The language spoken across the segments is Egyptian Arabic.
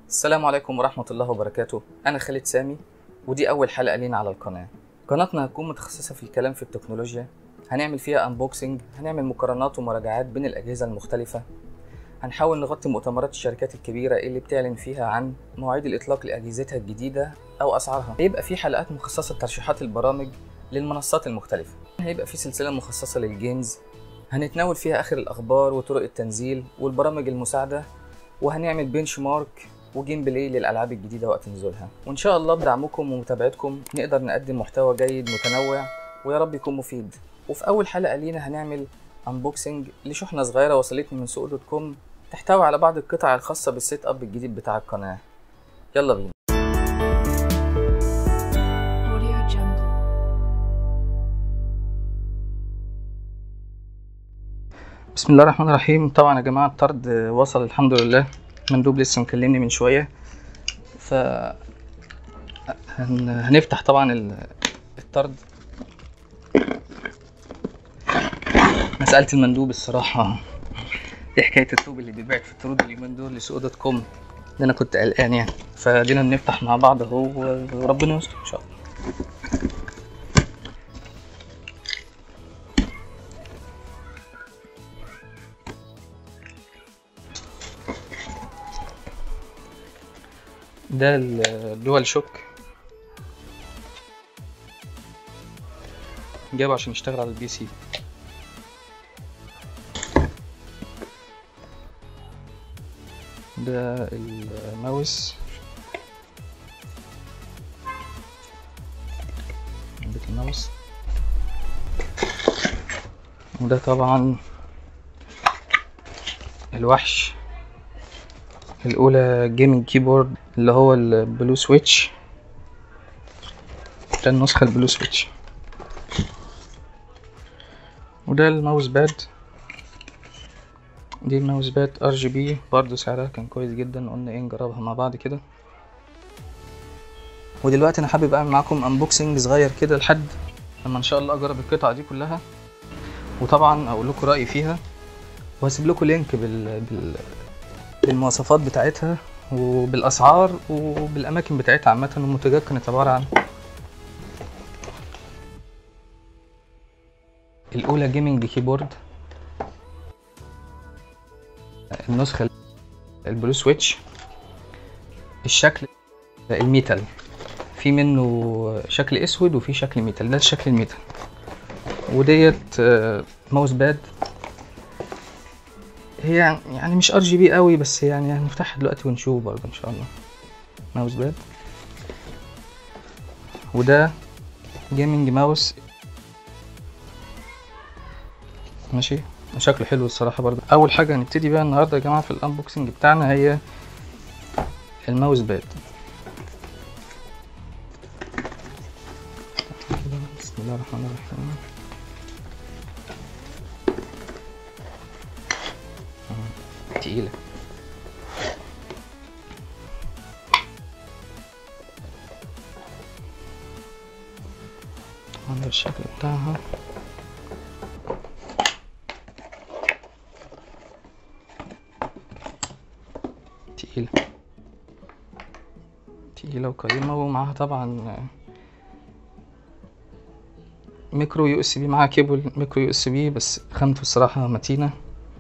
السلام عليكم ورحمة الله وبركاته أنا خالد سامي ودي أول حلقة لينا على القناة قناتنا هتكون متخصصة في الكلام في التكنولوجيا هنعمل فيها انبوكسنج هنعمل مقارنات ومراجعات بين الأجهزة المختلفة هنحاول نغطي مؤتمرات الشركات الكبيرة اللي بتعلن فيها عن مواعيد الإطلاق لأجهزتها الجديدة أو أسعارها هيبقى في حلقات مخصصة لترشيحات البرامج للمنصات المختلفة هيبقى في سلسلة مخصصة للجيمز هنتناول فيها آخر الأخبار وطرق التنزيل والبرامج المساعدة وهنعمل بنش مارك وجيم بلاي للالعاب الجديده وقت نزولها وان شاء الله بدعمكم ومتابعتكم نقدر نقدم محتوى جيد متنوع ويا رب يكون مفيد وفي اول حلقه لينا هنعمل انبوكسنج لشحنه صغيره وصلتني من سوق دوت كوم تحتوي على بعض القطع الخاصه بالسيت اب الجديد بتاع القناه يلا بينا Audio Jungle. بسم الله الرحمن الرحيم طبعا يا جماعه الطرد وصل الحمد لله مندوب لسه مكلمني من شويه ف هن... هنفتح طبعا ال- الطرد انا سالت المندوب الصراحه ايه حكايه الثوب اللي بيتباع في الطرود اليومين دول لسوق دوت كوم ده انا كنت قلقان يعني فدينا نفتح مع بعض اهو وربنا يستر ان شاء الله ده الدول شوك جابه عشان يشتغل على البي سي ده الماوس عندك الماوس وده طبعا الوحش الأولى جيمنج كيبورد اللي هو البلو سويتش ده النسخة البلو سويتش وده الماوس باد دي الماوس باد ار جي بي برضه سعرها كان كويس جدا قلنا ايه نجربها مع بعض كده ودلوقتي انا حابب اعمل معاكم انبوكسنج صغير كده لحد لما ان شاء الله اجرب القطعة دي كلها وطبعا اقول لكم رأيي فيها وهسيب لكم لينك بال... بال... بالمواصفات بتاعتها وبالاسعار وبالاماكن بتاعتها عامه المنتجات كانت عباره عن الاولى جيمنج كيبورد النسخه البلو سويتش الشكل الميتال في منه شكل اسود وفي شكل ميتال ده الشكل الميتال وديت آه، ماوس باد هي يعني مش ار جي بي قوي بس يعني هنفتحها دلوقتي ونشوف برضه ان شاء الله ماوس باد وده جيمنج ماوس ماشي شكله حلو الصراحة برضه أول حاجة هنبتدي بيها النهاردة يا جماعة في الأنبوكسنج بتاعنا هي الماوس باد بسم الله الرحمن الرحيم تقيلة طبعا ده الشكل بتاعها تقيلة تقيلة وقيمة ومعاها طبعا ميكرو يو اس بي معاها كيبل ميكرو يو اس بي بس خامته الصراحة متينة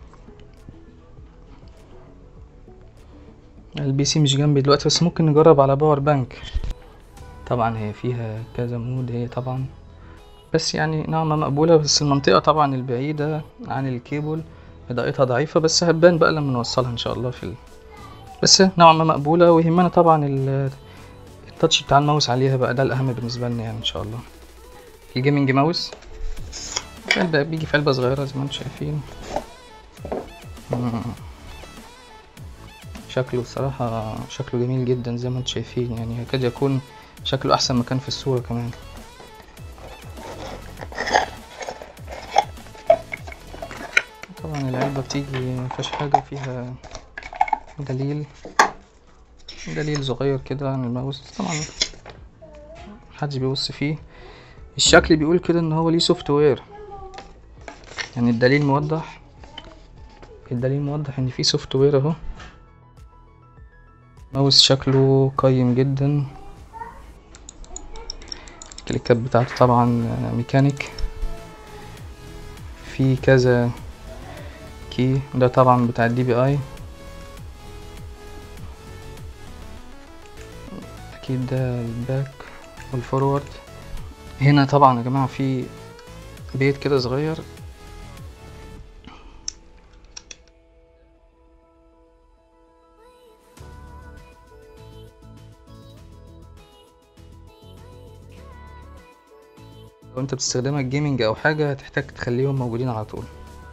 البي سي مش جنبي دلوقتي بس ممكن نجرب على باور بانك طبعا هي فيها كذا مود هي طبعا بس يعني نوعا ما مقبولة بس المنطقة طبعا البعيدة عن الكيبل إضاءتها ضعيفة بس هتبان بقى لما نوصلها إن شاء الله في ال... بس نوعا ما مقبولة ويهمنا طبعا ال- التاتش بتاع الماوس عليها بقى ده الأهم بالنسبة لنا يعني إن شاء الله الجيمنج ماوس علبة بيجي في علبة صغيرة زي ما انتم شايفين مم. شكله الصراحة شكله جميل جدا زي ما انتم شايفين يعني يكاد يكون شكله أحسن مكان في الصورة كمان طبعا العلبة بتيجي مفيهاش حاجة فيها دليل دليل صغير كده عن الماوس طبعا محدش بيبص فيه الشكل بيقول كده ان هو ليه سوفت وير يعني الدليل موضح الدليل موضح ان في سوفت وير اهو ماوس شكله قيم جدا الكليكات بتاعته طبعا ميكانيك في كذا كي ده طبعا بتاع الدي بي اي اكيد ده الباك والفورورد هنا طبعا يا جماعه في بيت كده صغير لو انت بتستخدمها الجيمنج او حاجه هتحتاج تخليهم موجودين على طول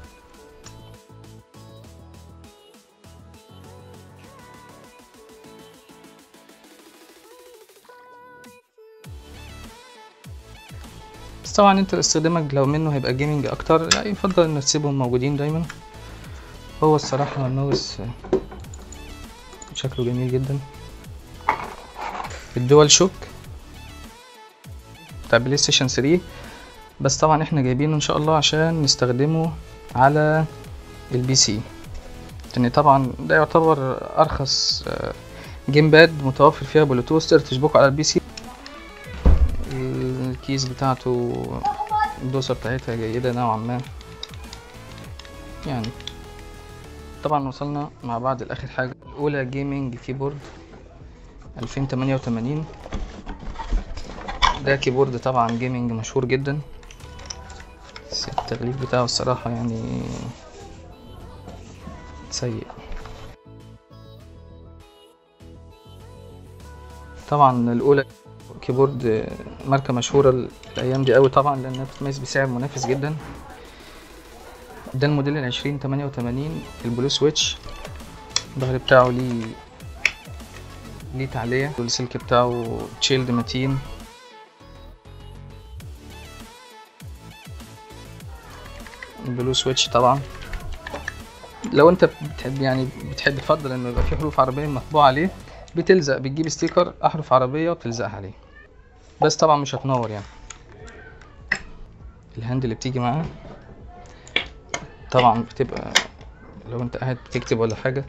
بس طبعا انت استخدامك لو منه هيبقى جيمنج اكتر لا يفضل انك تسيبهم موجودين دايما هو الصراحه الماوس شكله جميل جدا الدول شوك بتاع بلاي ستيشن 3 بس طبعا احنا جايبينه ان شاء الله عشان نستخدمه على البي سي لان طبعا ده يعتبر ارخص آه، جيم باد متوفر فيها بلوتوث تقدر تشبكه على البي سي الكيس بتاعته الدوسة بتاعتها جيدة نوعا ما يعني طبعا وصلنا مع بعض لاخر حاجة الاولى جيمنج كيبورد 2088 ده كيبورد طبعا جيمنج مشهور جدا بس التغليف بتاعه الصراحة يعني سيء طبعا الأولى كيبورد ماركة مشهورة الأيام دي قوي طبعا لأنها بتتميز بسعر منافس جدا ده الموديل العشرين تمانية وتمانين البلو سويتش الظهر بتاعه ليه ليه تعلية والسلك بتاعه تشيلد متين البلو سويتش طبعا لو انت بتحب يعني بتحب تفضل انه يبقى فيه حروف عربيه مطبوعه عليه بتلزق بتجيب ستيكر احرف عربيه وتلزقها عليه بس طبعا مش هتنور يعني الهاند اللي بتيجي معاه طبعا بتبقى لو انت قاعد بتكتب ولا حاجه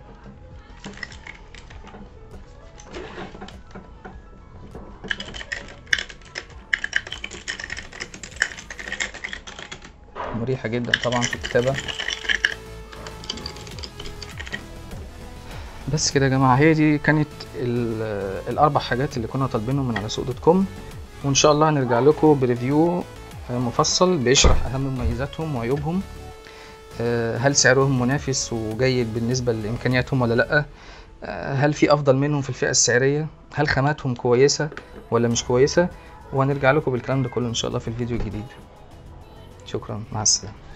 مريحة جدا طبعا في الكتابة بس كده يا جماعة هي دي كانت ال- الأربع حاجات اللي كنا طالبينهم من على سوق دوت كوم وإن شاء الله هنرجع لكم بريفيو مفصل بيشرح أهم مميزاتهم وعيوبهم آه، هل سعرهم منافس وجيد بالنسبة لإمكانياتهم ولا لأ آه، هل في أفضل منهم في الفئة السعرية هل خاماتهم كويسة ولا مش كويسة وهنرجع لكم بالكلام ده كله إن شاء الله في الفيديو الجديد شكرا مع السلامة